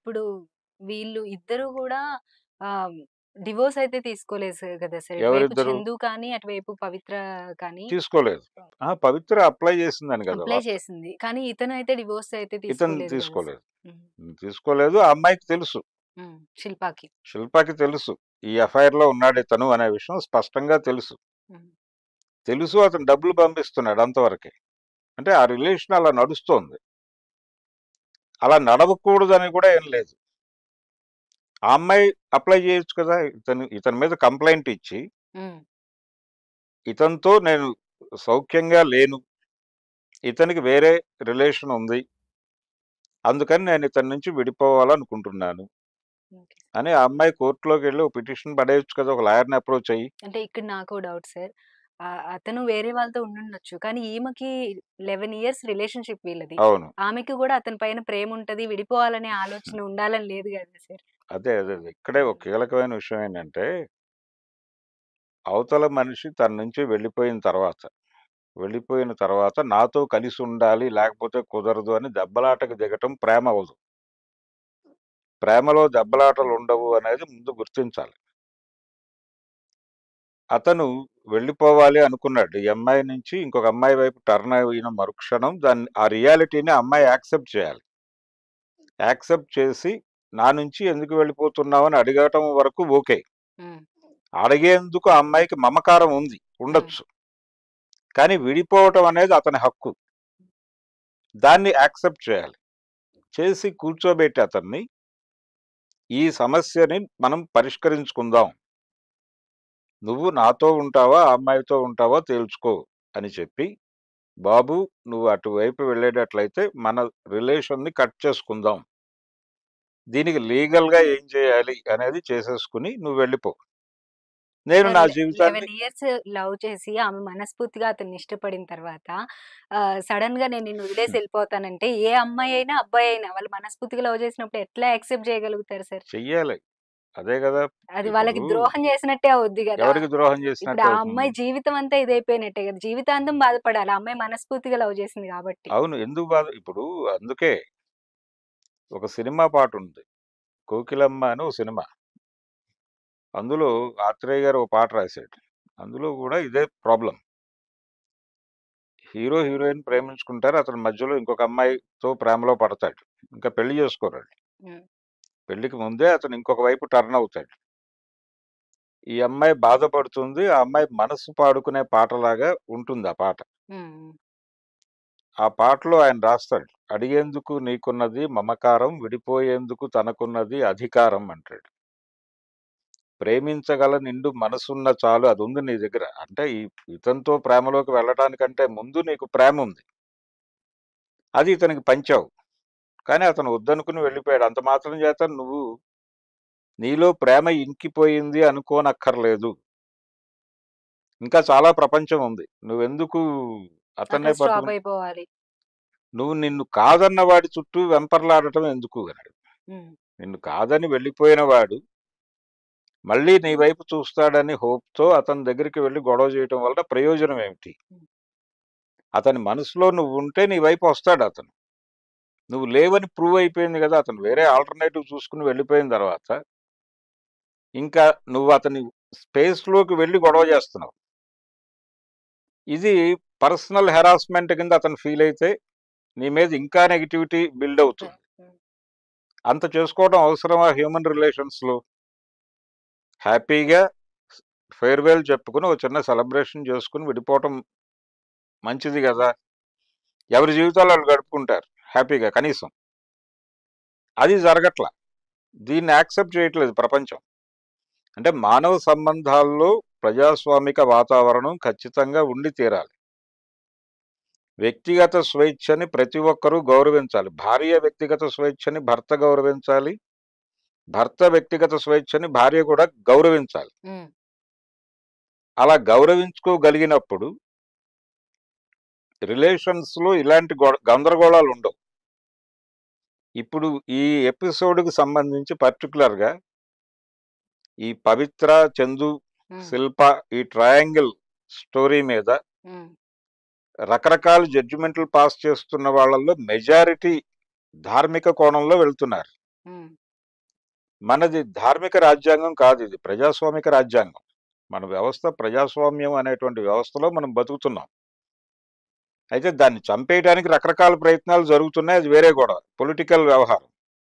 ఇప్పుడు వీళ్ళు ఇద్దరు గూడా ఆహ్, డివోర్స్ అయితే తీసుకోలేదు సార్ కదా సార్. ఇటువైపు ఎవరిద్దరు? చందు కానీ, అటువైపు పవిత్ర కానీ తీసుకోలేదు. ఆ! పవిత్ర అప్లై చేసిందని కదా! అప్లై వాస్తవం. చేసింది. కానీ ఇతనైతే డివోర్స్ అయితే ఇతను తీసుకోలేదు గదా సార్. తీసుకోలేదు. హ్మ్. హ్మ్. తీసుకోలేదు. ఆ అమ్మాయికి తెలుసు. హ్మ్. శిల్పాకి. శిల్పకి తెలుసు. ఈ ఎఫ్ఐఆర్‌లో ఉన్నాడు ఇతను అనే విషయం స్పష్టంగా తెలుసు. హ్మ్. తెలుసు అతను డబ్బులు పంపిస్తున్నాడు అంతవరకే. అంటే ఆ రిలేషన్ అలా నడుస్తోంది. అలా నడవకూడదని కూడా ఏం లేదు. ఆ అమ్మాయి అప్లై చేయొచ్చు కదా! ఇతను ఇతని మీద కంప్లెయింట్ ఇచ్చి హ్మ్. ఇతనితో నేను సౌఖ్యంగా లేను. ఇతనికి వేరే రిలేషన్ ఉంది. అందుకని నేను ఇతని నుంచి విడిపోవాలనుకుంటున్నాను. ఓకే. అని ఆ అమ్మాయి కోర్ట్‌లోకెళ్ళి ఒక పిటిషన్ పడేయొచ్చు కదా! ఒక లాయర్‌ని అప్రోచ్ అయ్యి. అంటే ఇక్కడ నాకో డౌట్ సార్. ఆహ్, అతను వేరే వాళ్ళతో ఉండుండొచ్చు. కానీ ఈమెకి 11 ఇయర్స్ రిలేషన్‌షిప్ వీళ్ళది. అవును. ఆమెకి గూడా అతని పైన ప్రేముంటది. విడిపోవాలనే ఆలోచన ఉండాలని లేదు గదా సార్. అదే. అదే. అదే. ఇక్కడే ఒక కీలకమైన విషయం ఏంటంటే అవతల మనిషి తన నుంచి వెళ్ళిపోయిన తర్వాత, వెళ్ళిపోయిన తర్వాత నాతో కలిసుండాలి లేకపోతే కుదరదు అని దెబ్బలాటకు దిగటం ప్రేమ అవ్వదు. ప్రేమలో దెబ్బలాటలుండవు అనేది ముందు గుర్తించాలి. అతను వెళ్ళిపోవాలి అనుకున్నాడు. ఈ అమ్మాయి నుంచి ఇంకొక అమ్మాయి వైపు టర్న్ అయిన మరుక్షణం దాన్ని ఆ రియాలిటీని ఆ అమ్మాయి యాక్సెప్ట్ చేయాలి. యాక్సెప్ట్ చేసి నా నుంచి ఎందుకు వెళ్ళిపోతున్నావని అడగటం వరకు ఓకే. హ్మ్. అడిగేందుకు ఆ అమ్మాయికి మమకారం ఉంది. హ్మ్. ఉండొచ్చు. కానీ విడిపోవటం అనేది అతని హక్కు. దాన్ని యాక్సెప్ట్ చేయాలి. చేసి కూర్చోబెట్టి అతన్ని ఈ సమస్యని మనం పరిష్కరించుకుందాం. నువ్వు నాతో ఉంటావా? ఆ అమ్మాయితో ఉంటావా? తేల్చుకో అని చెప్పి, బాబు నువ్వు అటువైపు వెళ్ళేటట్లయితే మన రిలేషన్‌ని కట్ చేసుకుందాం. దీనికి లీగల్‌గా ఏం చేయాలి అనేది చేసేసుకొని నువ్వు వెళ్ళిపో. నేను సార్ నా లె జీవితాన్ని 11 ఇయర్స్ లవ్ చేసి ఆమె మనస్ఫూర్తిగా అతన్ని ఇష్టపడిన తర్వాత ఆహ్, సడెన్‌గా నేను నిన్ను వదిలేసి హ్మ్. ఎళ్ళిపోతానంటే ఏ అమ్మాయి అయినా, అబ్బాయి అయినా వాళ్ళు మనస్ఫూర్తిగా లవ్ చేసినప్పుడు ఎట్లా యాక్సెప్ట్ చేయగలుగుతారు సార్? చెయ్యాలి. అదే గదా! అది వాళ్ళకి ఇప్పుడు ద్రోహం చేసినట్టే అవుద్ది గదా! ఎవరికి ద్రోహం ఇప్పుడు చేసినట్టు ఆ అవుతుంది? అమ్మాయి జీవితం అంతా ఇదైపోయినట్టే గదా! జీవితాంతం బాధపడాలి. ఆ అమ్మాయి మనస్ఫూర్తిగా లవ్ చేసింది గాబట్టి. అవును. ఎందుకు బాధ ఇప్పుడు అందుకే ఒక సినిమా పాటుంది. 'కోకిలమ్మ' అని ఓ సినిమా. అందులో ఆత్రేయ గారు ఓ పాట రాశాడు. అందులో గూడా ఇదే ప్రాబ్లమ్. Hero, heroine ప్రేమించుకుంటారు. అతను మధ్యలో ఇంకొక అమ్మాయితో ప్రేమలో పడతాడు. ఇంకా పెళ్లి చేసుకోరాళ్ళు. హ్మ్. పెళ్ళికి ముందే అతను ఇంకొక వైపు టర్న్ అవుతాడు. ఈ అమ్మాయి బాధపడుతుంది. ఆ అమ్మాయి మనసు పాడుకునే పాటలాగా ఉంటుంది ఆ పాట. హ్మ్. ఆ పాటలో ఆయన రాస్తాడు. అడిగేందుకు నీకున్నది మమకారం, విడిపోయేందుకు తనకున్నది అధికారం అంటాడు. ప్రేమించగల నిండు మనసున్న చాలు అదుంది నీ దగ్గర. అంటే ఈ ఇతనితో ప్రేమలోకి వెళ్ళటానికంటే ముందు నీకు ప్రేముంది. అది ఇతనికి పంచావు. కానీ అతను వద్దనుకుని వెళ్ళిపోయాడు. అంత మాత్రం చేత నువ్వు నీలో ప్రేమ ఇంకిపోయింది అనుకోనక్కర్లేదు. ఇంకా చాలా ప్రపంచం ఉంది. నువ్వెందుకు అక్కడ అతన్నే స్టాప్ పట్టుకుని అయిపోవాలి. నువ్వు నిన్ను కాదన్న వాడి చుట్టూ వెంపర్లాడటం ఎందుకు అన్నాడు. హ్మ్. నిన్ను కాదని వెళ్ళిపోయిన వాడు మళ్ళీ నీ వైపు చూస్తాడని హోప్‌తో అతని దగ్గరికి వెళ్లి గొడవ చేయటం వల్ల ప్రయోజనం ఏమిటి? హ్మ్. అతని మనసులో నువ్వుంటే నీ వైపు వస్తాడతను. నువ్వు లేవని ప్రూవ్ అయిపోయింది గదా! అతను వేరే ఆల్టర్‌నేటివ్ చూసుకొని వెళ్ళిపోయిన తర్వాత ఇంకా నువ్వు అతని స్పేస్‌లోకి వెళ్లి గొడవ చేస్తున్నావు. ఇది పర్సనల్ హెరాస్మెంట్ కింద అతను ఫీల్ అయితే నీ మీద ఇంకా నెగటివిటీ బిల్డ్ అవుతుంది. హ్మ్. అంత చేసుకోవడం అవసరమా హ్యూమన్ రిలేషన్స్‌లో? హ్యాపీగా ఫేర్‌వెల్ చెప్పుకొని ఒక చిన్న సెలబ్రేషన్ చేసుకొని విడిపోవటం మంచిది గదా! ఎవరి జీవితాలు ఆళ్ళు గడుపుకుంటారు హ్యాపీగా కనీసం. అది జరగట్ల. దీన్ని యాక్సెప్ట్ చేయట్లేదు ప్రపంచం. అంటే మానవ సంబంధాల్లో ప్రజాస్వామిక వాతావరణం ఖచ్చితంగా ఉండి తీరాలి. వ్యక్తిగత స్వేచ్ఛని ప్రతి ఒక్కరూ గౌరవించాలి. భార్య వ్యక్తిగత స్వేచ్ఛని భర్త గౌరవించాలి. భర్త వ్యక్తిగత స్వేచ్ఛని భార్య కూడా గౌరవించాలి. హ్మ్. అలా గౌరవించుకోగలిగినప్పుడు రిలేషన్స్‌లో ఇలాంటి గొ గందరగోళాలుండవు. ఇప్పుడు ఈ ఎపిసోడ్‌కి సంబంధించి పర్టిక్యులర్‌గా ఈ పవిత్ర, చందు, హ్మ్. శిల్ప ఈ ట్రయాంగిల్ స్టోరీ మీద హ్మ్. రకరకాల జడ్జిమెంట్లు పాస్ చేస్తున్న వాళ్ళల్లో మెజారిటీ ధార్మిక కోణంలో వెళ్తున్నారు. హ్మ్. మనది ధార్మిక రాజ్యాంగం కాదు ఇది. ప్రజాస్వామిక రాజ్యాంగం. మన వ్యవస్థ ప్రజాస్వామ్యం అనేటువంటి వ్యవస్థలో మనం బతుకుతున్నాం. అయితే దాన్ని చంపేయడానికి రకరకాల ప్రయత్నాలు జరుగుతున్నాయి. అది వేరే గొడవ. పొలిటికల్ వ్యవహారం.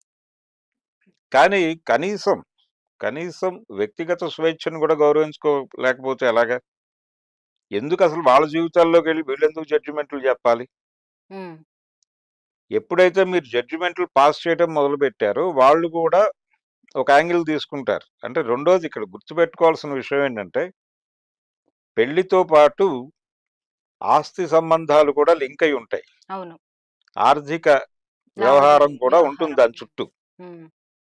కానీ కనీసం, కనీసం వ్యక్తిగత స్వేచ్ఛను కూడా గౌరవించుకోలేకపోతే ఎలాగా? ఎందుకసలు వాళ్ళ జీవితాల్లోకెళ్ళి వీళ్ళెందుకు జడ్జిమెంట్లు చెప్పాలి? హ్మ్. ఎప్పుడైతే మీరు జడ్జిమెంట్లు పాస్ చేయడం మొదలుపెట్టారో వాళ్ళు కూడా ఒక యాంగిల్ తీసుకుంటారు. అంటే రెండోది ఇక్కడ గుర్తుపెట్టుకోవాల్సిన విషయం ఏంటంటే పెళ్లితో పాటు ఆస్తి సంబంధాలు కూడా లింక్ అయి ఉంటాయి. అవును. ఆర్థిక వ్యవహారం లావాదేవీ కూడా ఉంటుంది వ్యవహారం. దాని చుట్టూ. హ్మ్.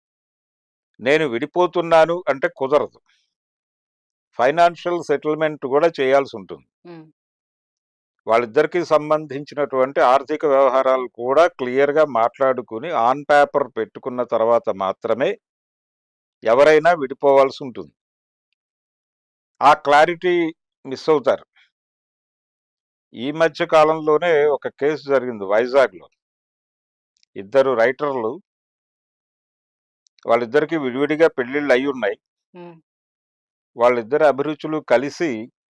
నేను విడిపోతున్నాను అంటే కుదరదు. ఫైనాన్షియల్ సెటిల్‌మెంట్ కూడా చేయాల్సుంటుంది. హ్మ్. వాళ్ళిద్దరికీ సంబంధించినటువంటి ఆర్థిక వ్యవహారాలు కూడా క్లియర్‌గా మాట్లాడుకొని ఆన్ పేపర్ పెట్టుకున్న తర్వాత మాత్రమే ఎవరైనా విడిపోవాల్సుంటుంది. ఆ క్లారిటీ మిస్ అవుతారు. ఈ మధ్య కాలంలోనే ఒక కేసు జరిగింది వైజాగ్‌లో. ఇద్దరు రైటర్లు వాళ్ళిద్దరికీ విడివిడిగా పెళ్ళిళ్ళు అయ్యున్నాయి. హ్మ్. వాళ్ళిద్దరి అభిరుచులు కలిసి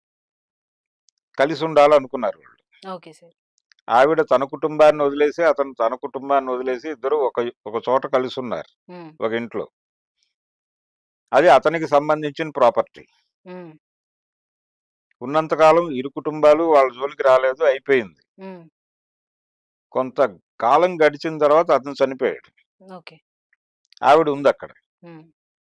కలిసుండాలనుకున్నారు వాళ్ళు. Okay sir. ఆవిడ తన కుటుంబాన్ని వదిలేసి, అతను తన కుటుంబాన్ని వదిలేసి ఇద్దరు ఒక ఒక చోట కలిసున్నారు. హ్మ్. ఒక ఇంట్లో. అది అతనికి సంబంధించిన ప్రాపర్టీ. హ్మ్. ఉన్నంత కాలం ఇరు కుటుంబాలు వాళ్ళ జోలికి రాలేదు. అయిపోయింది. హ్మ్. కొంత కాలం గడిచిన తర్వాత అతను చనిపోయాడు. ఓకే. ఆవిడ ఉందక్కడ. హ్మ్.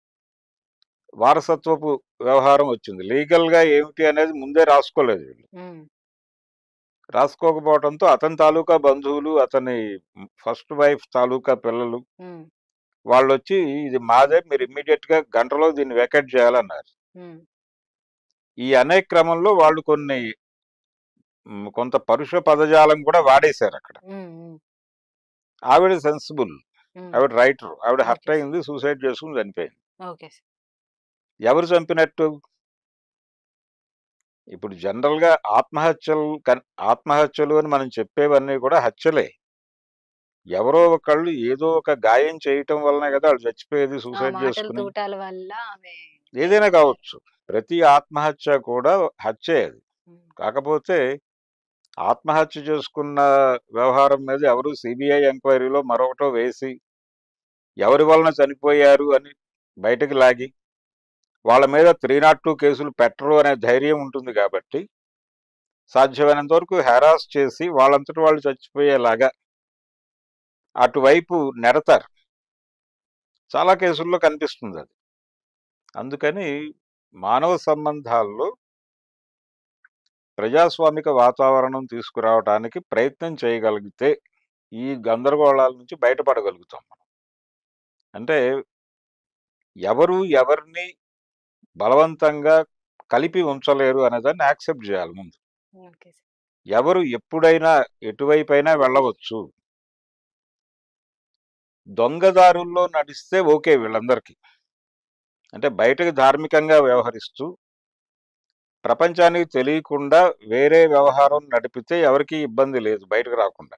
వారసత్వపు వ్యవహారం వచ్చింది. లీగల్‌గా ఏమిటి అనేది ముందే రాసుకోలేదు వీళ్ళు. హ్మ్. రాసుకోకపోవడంతో అతని తాలూకా బంధువులు, అతని ఫస్ట్ వైఫ్ తాలూకా పిల్లలు హ్మ్. వాళ్ళొచ్చి ఇది మాదే మీరు ఇమ్మీడియేట్‌గా గంటలో దీన్ని వేకేట్ చేయాలన్నారు. హ్మ్. ఈ అనే క్రమంలో వాళ్ళు కొన్ని హ్మ్. కొంత పరుష పదజాలం కూడా వాడేశారక్కడ. హ్మ్. హ్మ్. ఆవిడ సెన్సిబుల్. హ్మ్. ఆవిడ రైటర్. ఆవిడ హర్ట్ ఓకే. అయింది. సూసైడ్ చేసుకొని చనిపోయింది. Okay sir. ఎవరు చంపినట్టు? ఇప్పుడు జనరల్‌గా ఆత్మహత్యలు కన్ ఆత్మహత్యలు అని మనం చెప్పేవన్నీ కూడా హత్యలే. ఎవరో ఒకళ్ళు ఏదో ఒక గాయం చేయటం వల్లనే కదా! ఆళ్ళు చచ్చిపోయేది ఆ సూసైడ్ మాటల చేసుకొని. తూటాల వల్ల ఆమె ఏదైనా కావచ్చు. ప్రతి ఆత్మహత్య కూడా హత్యే అది. హ్మ్. కాకపోతే ఆత్మహత్య చేసుకున్న వ్యవహారం మీద ఎవరు సీబీఐ ఎంక్వైరీలో మరొకటో వేసి ఎవరి వలన చనిపోయారు అని బయటకి లాగి వాళ్ళ మీద 302 కేసులు పెట్టరు అనే ధైర్యం ఉంటుంది కాబట్టి సాధ్యమైనంత వరకు హెరాస్ చేసి వాళ్ళంతట వాళ్ళు చచ్చిపోయేలాగా అటువైపు నెడతారు. చాలా కేసుల్లో కనిపిస్తుందది. అందుకని మానవ సంబంధాల్లో ప్రజాస్వామిక వాతావరణం తీసుకురావటానికి ప్రయత్నం చేయగలిగితే ఈ గందరగోళాల నుంచి బయటపడగలుగుతాం మనం. అంటే ఎవరు ఎవరిని బలవంతంగా కలిపి ఉంచలేరు అనేదాన్ని యాక్సెప్ట్ చేయాలి ముందు. Okay sir. ఎవరు ఎప్పుడైనా ఎటువైపైనా వెళ్ళవచ్చు. దొంగదారుల్లో నడిస్తే ఓకే వీళ్ళందరికీ. అంటే బయటకి ధార్మికంగా వ్యవహరిస్తూ ప్రపంచానికి తెలియకుండా వేరే వ్యవహారం నడిపితే ఎవరికీ ఇబ్బంది లేదు బయటకు రాకుండా.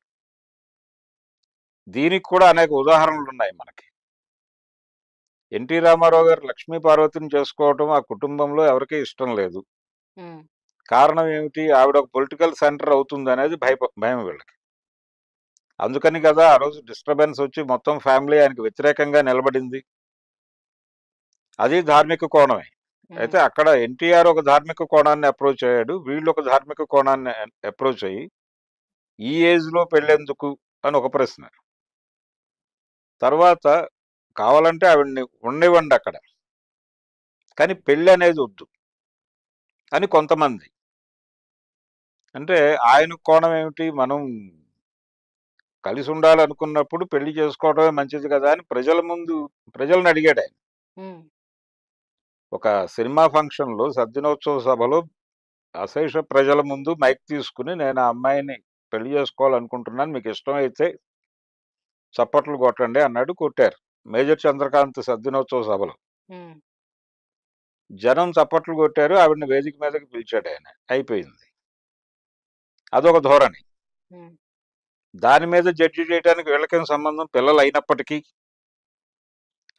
దీనికి కూడా అనేక ఉదాహరణలున్నాయి మనకి. ఎన్టీ రామారావు గారు లక్ష్మీ పార్వతిని చేసుకోవటం ఆ కుటుంబంలో ఎవరికీ ఇష్టం లేదు. హ్మ్. కారణం ఏమిటి? ఆవిడ ఒక పొలిటికల్ సెంటర్ అవుతుందనేది భయప భయం వీళ్ళకి. అందుకని కదా ఆ రోజు డిస్టర్బెన్స్ వచ్చి మొత్తం ఫ్యామిలీ ఆయనకి వ్యతిరేకంగా నిలబడింది. అది ధార్మిక కోణమే. అయితే హ్మ్. అక్కడ ఎన్టీఆర్ ఒక ధార్మిక కోణాన్ని అప్రోచ్ అయ్యాడు. వీళ్ళు ఒక ధార్మిక కోణాన్ని అప్రోచ్ అయ్యి ఈ ఏజ్‌లో పెళ్ళెందుకు అని ఒక ప్రశ్న. తర్వాత కావాలంటే ఆవిడని ఉండనివ్వండి అక్కడ. కానీ పెళ్ళనేది వద్దు. అని కొంతమంది. అంటే ఆయన కోణం ఏమిటి? మనం కలిసి ఉండాలనుకున్నప్పుడు పెళ్లి చేసుకోవడమే మంచిది కదా! అని ప్రజల ముందు ప్రజల్ని అడిగాడాయన. హ్మ్. ఒక సినిమా ఫంక్షన్‌లో సద్దినోత్సవ సభలో అశేష ప్రజల ముందు మైక్ తీసుకొని నేను ఆ అమ్మాయిని పెళ్లి చేసుకోవాలనుకుంటున్నాను. మీకు ఇష్టమైతే చప్పట్లు కొట్టండి అన్నాడు. కొట్టారు. మేజర్ చంద్రకాంత్ సద్దినోత్సవ సభలో. హ్మ్. జనం చప్పట్లు కొట్టారు. ఆవిడని వేదిక మీదకి పిలిచాడాయన. అయిపోయింది. అదొక ధోరణి. హ్మ్. దాని మీద జడ్జి చేయడానికి వీళ్ళకేం సంబంధం పిల్లలయినప్పటికీ.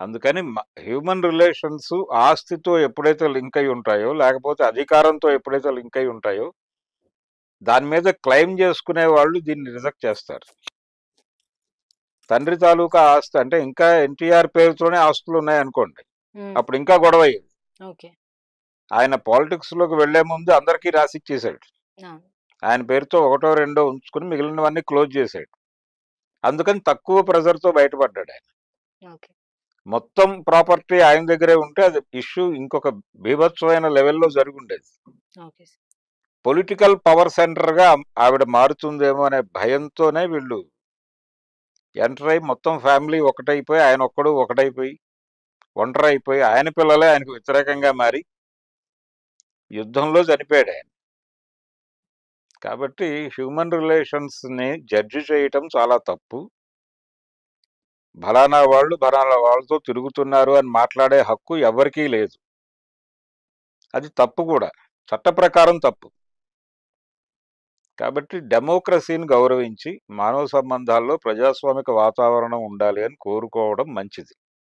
అందుకని మ హ్యూమన్ రిలేషన్స్ ఆస్తితో ఎప్పుడైతే లింక్ అయ్యి ఉంటాయో, లేకపోతే అధికారంతో ఎప్పుడైతే లింక్ అయ్యి ఉంటాయో, దాని మీద క్లెయిమ్ చేసుకునే వాళ్ళు దీన్ని రిజెక్ట్ చేస్తారు. తండ్రి తాలూకా ఆస్తి అంటే ఇంకా ఎన్టీఆర్ పేరుతోనే ఆస్తులున్నాయనుకోండి. హ్మ్. అప్పుడు ఇంకా గొడవయ్యేది. ఓకే. ఆయన పాలిటిక్స్‌లోకి వెళ్ళే ముందు అందరికీ రాసిచ్చేసాడు. ఆ! ఆయన పేరుతో ఒకటో, రెండో ఉంచుకొని మిగిలినవన్నీ క్లోజ్ చేసాడు. అందుకని తక్కువ ప్రెషర్‌తో బయటపడ్డాడాయన. ఓకే. మొత్తం ప్రాపర్టీ ఆయన దగ్గరే ఉంటే అది ఇష్యూ ఇంకొక బీభత్సమైన లెవెల్‌లో జరిగుండేది. Okay sir. పొలిటికల్ పవర్ సెంటర్‌గా ఆవిడ మారుతుందేమో అనే భయంతోనే వీళ్ళు ఎంటర్ అయ్యి మొత్తం ఫ్యామిలీ ఒకటైపోయి, ఆయన ఒక్కడు ఒకటైపోయి, ఒంటరైపోయి, ఆయన పిల్లలే ఆయనకు వ్యతిరేకంగా మారి యుద్ధంలో చనిపోయాడాయన. కాబట్టి హ్యూమన్ రిలేషన్స్‌ని జడ్జ్ చేయటం చాలా తప్పు. ఫలానా వాళ్ళు, ఫలానా వాళ్ళతో తిరుగుతున్నారు అని మాట్లాడే హక్కు ఎవ్వరికీ లేదు. అది తప్పు కూడా. చట్ట ప్రకారం తప్పు. కాబట్టి డెమోక్రసీని గౌరవించి, మానవ సంబంధాల్లో ప్రజాస్వామిక వాతావరణం ఉండాలి అని కోరుకోవడం మంచిది.